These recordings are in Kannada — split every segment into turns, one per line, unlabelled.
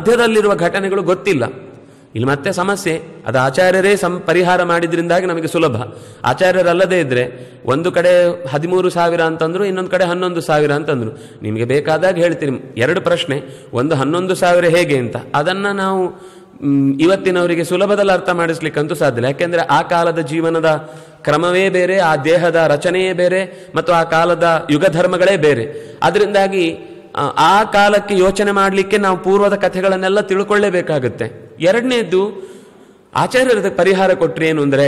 ಮಧ್ಯದಲ್ಲಿರುವ ಘಟನೆಗಳು ಗೊತ್ತಿಲ್ಲ ಇಲ್ಲಿ ಮತ್ತೆ ಸಮಸ್ಯೆ ಅದು ಆಚಾರ್ಯರೇ ಸಂ ಪರಿಹಾರ ಮಾಡಿದ್ರಿಂದಾಗಿ ನಮಗೆ ಸುಲಭ ಆಚಾರ್ಯರಲ್ಲದೇ ಇದ್ರೆ ಒಂದು ಕಡೆ ಹದಿಮೂರು ಸಾವಿರ ಅಂತಂದ್ರು ಇನ್ನೊಂದು ಕಡೆ ಹನ್ನೊಂದು ಸಾವಿರ ಅಂತಂದ್ರು ನಿಮಗೆ ಬೇಕಾದಾಗ ಹೇಳ್ತೀನಿ ಎರಡು ಪ್ರಶ್ನೆ ಒಂದು ಹನ್ನೊಂದು ಸಾವಿರ ಹೇಗೆ ಅಂತ ಅದನ್ನ ನಾವು ಮ್, ಇವತ್ತಿನವರಿಗೆ ಸುಲಭದಲ್ಲಿ ಅರ್ಥ ಮಾಡಿಸ್ಲಿಕ್ಕಂತೂ ಸಾಧ್ಯ ಇಲ್ಲ ಯಾಕೆಂದ್ರೆ ಆ ಕಾಲದ ಜೀವನದ ಕ್ರಮವೇ ಬೇರೆ ಆ ದೇಹದ ರಚನೆಯೇ ಬೇರೆ ಮತ್ತು ಆ ಕಾಲದ ಯುಗ ಧರ್ಮಗಳೇ ಬೇರೆ ಅದರಿಂದಾಗಿ ಆ, ಆ ಕಾಲಕ್ಕೆ ಯೋಚನೆ ಮಾಡಲಿಕ್ಕೆ ನಾವು ಪೂರ್ವದ ಕಥೆಗಳನ್ನೆಲ್ಲ ತಿಳ್ಕೊಳ್ಳೇಬೇಕಾಗುತ್ತೆ ಎರಡನೇದ್ದು ಆಚಾರ್ಯರ ಪರಿಹಾರ ಕೊಟ್ರೆ ಏನು ಅಂದ್ರೆ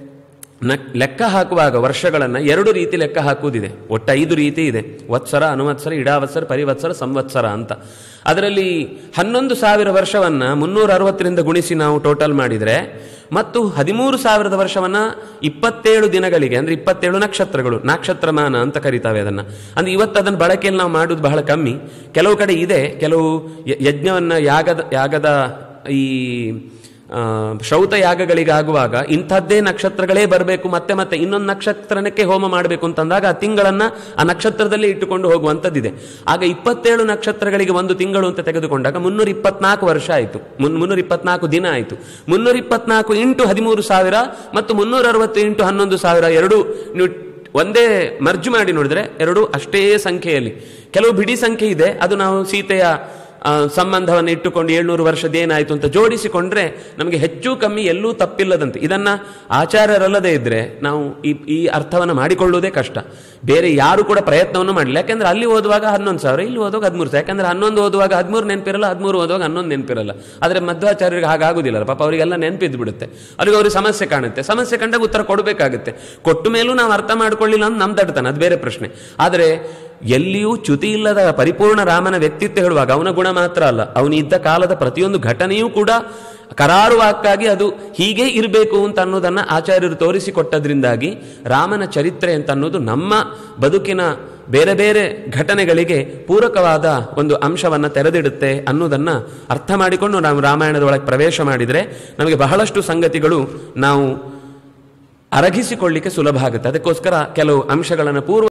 ನ- ಲೆಕ್ಕ ಹಾಕುವಾಗ ವರ್ಷಗಳನ್ನ ಎರಡು ರೀತಿ ಲೆಕ್ಕ ಹಾಕುವುದಿದೆ ಒಟ್ಟು ಐದು ರೀತಿ ಇದೆ ವತ್ಸರ ಅನುವತ್ಸರ ಇಡಾವತ್ಸರ ಪರಿವತ್ಸರ ಸಂವತ್ಸರ ಅಂತ ಅದರಲ್ಲಿ ಹನ್ನೊಂದು ಸಾವಿರ ವರ್ಷವನ್ನ ಮುನ್ನೂರ ಅರವತ್ತರಿಂದ ಗುಣಿಸಿ ನಾವು ಟೋಟಲ್ ಮಾಡಿದ್ರೆ ಮತ್ತು ಹದಿಮೂರು ಸಾವಿರದ ವರ್ಷವನ್ನ ಇಪ್ಪತ್ತೇಳು ದಿನಗಳಿಗೆ ಅಂದ್ರೆ ಇಪ್ಪತ್ತೇಳು ನಕ್ಷತ್ರಗಳು ನಕ್ಷತ್ರಮಾನ ಅಂತ ಕರಿತಾವೆ ಅದನ್ನ ಅಂದ್ರೆ ಇವತ್ತು ಅದನ್ನ ಬಳಕೆಯಲ್ಲಿ ನಾವು ಮಾಡುವುದು ಬಹಳ ಕಮ್ಮಿ ಕೆಲವು ಕಡೆ ಇದೆ ಕೆಲವು ಯ- ಯಜ್ಞವನ್ನ ಯಾಗದ ಯಾಗದ ಈ ಆ, ಶೌತ ಯಾಗಗಳಿಗಾಗುವಾಗ ಇಂಥದ್ದೇ ನಕ್ಷತ್ರಗಳೇ ಬರಬೇಕು ಮತ್ತೆ ಮತ್ತೆ ಇನ್ನೊಂದು ನಕ್ಷತ್ರನಕ್ಕೆ ಹೋಮ ಮಾಡಬೇಕು ಅಂತಂದಾಗ ಆ ತಿಂಗಳನ್ನ ಆ ನಕ್ಷತ್ರದಲ್ಲೇ ಇಟ್ಟುಕೊಂಡು ಹೋಗುವಂಥದ್ದಿದೆ ಆಗ ಇಪ್ಪತ್ತೇಳು ನಕ್ಷತ್ರಗಳಿಗೆ ಒಂದು ತಿಂಗಳು ಅಂತ ತೆಗೆದುಕೊಂಡಾಗ ಮುನ್ನೂರ ಇಪ್ಪತ್ನಾಲ್ಕು ವರ್ಷ ಆಯಿತು ಮುನ್ ಮುನ್ನೂರ ಇಪ್ಪತ್ನಾಲ್ಕು ದಿನ ಆಯಿತು ಮುನ್ನೂರ ಇಪ್ಪತ್ನಾಲ್ಕು ಇಂಟು ಹದಿಮೂರು ಸಾವಿರ ಮತ್ತು ಮುನ್ನೂರ ಅರವತ್ತು ಇಂಟು ಹನ್ನೊಂದು ಸಾವಿರ ಎರಡು ನೀವು ಒಂದೇ ಮರ್ಜ್ ಮಾಡಿ ನೋಡಿದ್ರೆ ಎರಡು ಅಷ್ಟೇ ಸಂಖ್ಯೆಯಲ್ಲಿ ಕೆಲವು ಬಿಡಿ ಸಂಖ್ಯೆ ಇದೆ ಅದು ನಾವು ಸೀತೆಯ ಆ, ಸಂಬಂಧವನ್ನು ಇಟ್ಟುಕೊಂಡು ಏಳ್ನೂರು ವರ್ಷದೇನಾಯಿತು ಅಂತ ಜೋಡಿಸಿಕೊಂಡ್ರೆ ನಮಗೆ ಹೆಚ್ಚು ಕಮ್ಮಿ ಎಲ್ಲೂ ತಪ್ಪಿಲ್ಲದಂತೆ ಇದನ್ನ ಆಚಾರ್ಯರಲ್ಲದೆ ಇದ್ರೆ ನಾವು ಈ ಈ ಅರ್ಥವನ್ನು ಮಾಡಿಕೊಳ್ಳುವುದೇ ಕಷ್ಟ ಬೇರೆ ಯಾರು ಕೂಡ ಪ್ರಯತ್ನವನ್ನು ಮಾಡಲಿಲ್ಲ ಯಾಕಂದ್ರೆ ಅಲ್ಲಿ ಓದುವಾಗ ಹನ್ನೊಂದು ಸಾವಿರ ಇಲ್ಲಿ ಓದುವಾಗ ಹದಿಮೂರು ಸಾವಿರ ಯಾಕಂದ್ರೆ ಹನ್ನೊಂದು ಓದುವಾಗ ಹದಿಮೂರು ನೆನಪಿರಲ್ಲ ಹದಿಮೂರು ಓದುವಾಗ ಹನ್ನೊಂದು ನೆನಪಿರಲ್ಲ ಆದರೆ ಮಧ್ವಾಚಾರ್ಯರಿಗೆ ಹಾಗಾಗುದಿಲ್ಲ ಪಾಪ ಅವರಿಗೆಲ್ಲ ನೆನಪಿದ್ದು ಬಿಡುತ್ತೆ ಅವ್ರಿಗೆ ಅವ್ರಿಗೆ ಸಮಸ್ಯೆ ಕಾಣುತ್ತೆ ಸಮಸ್ಯೆ ಕಂಡಾಗ ಉತ್ತರ ಕೊಡಬೇಕಾಗುತ್ತೆ ಕೊಟ್ಟ ಮೇಲೂ ನಾವು ಅರ್ಥ ಮಾಡ್ಕೊಳ್ಳಿಲ್ಲ ಅಂತ ನಮ್ ದಡ್ತಾನೆ ಅದು ಬೇರೆ ಪ್ರಶ್ನೆ ಆದರೆ ಎಲ್ಲಿಯೂ ಚ್ಯುತಿ ಇಲ್ಲದ ಪರಿಪೂರ್ಣ ರಾಮನ ವ್ಯಕ್ತಿತ್ವ ಹೇಳುವಾಗ ಅವನ ಗುಣ ಮಾತ್ರ ಅಲ್ಲ ಅವನು ಇದ್ದ ಕಾಲದ ಪ್ರತಿಯೊಂದು ಘಟನೆಯೂ ಕೂಡ ಕರಾರುವಾಕ್ಕಾಗಿ ಅದು ಹೀಗೆ ಇರಬೇಕು ಅಂತ ಅನ್ನೋದನ್ನ ಆಚಾರ್ಯರು ತೋರಿಸಿಕೊಟ್ಟದ್ರಿಂದಾಗಿ ರಾಮನ ಚರಿತ್ರೆ ಅಂತ ಅನ್ನೋದು ನಮ್ಮ ಬದುಕಿನ ಬೇರೆ ಬೇರೆ ಘಟನೆಗಳಿಗೆ ಪೂರಕವಾದ ಒಂದು ಅಂಶವನ್ನ ತೆರೆದಿಡುತ್ತೆ ಅನ್ನೋದನ್ನ ಅರ್ಥ ಮಾಡಿಕೊಂಡು ನಾವು ರಾಮಾಯಣದ ಒಳಗೆ ಪ್ರವೇಶ ಮಾಡಿದರೆ ನಮಗೆ ಬಹಳಷ್ಟು ಸಂಗತಿಗಳು ನಾವು ಅರಗಿಸಿಕೊಳ್ಳಿಕ್ಕೆ ಸುಲಭ ಆಗುತ್ತೆ ಅದಕ್ಕೋಸ್ಕರ ಕೆಲವು ಅಂಶಗಳನ್ನು ಪೂರ್ವ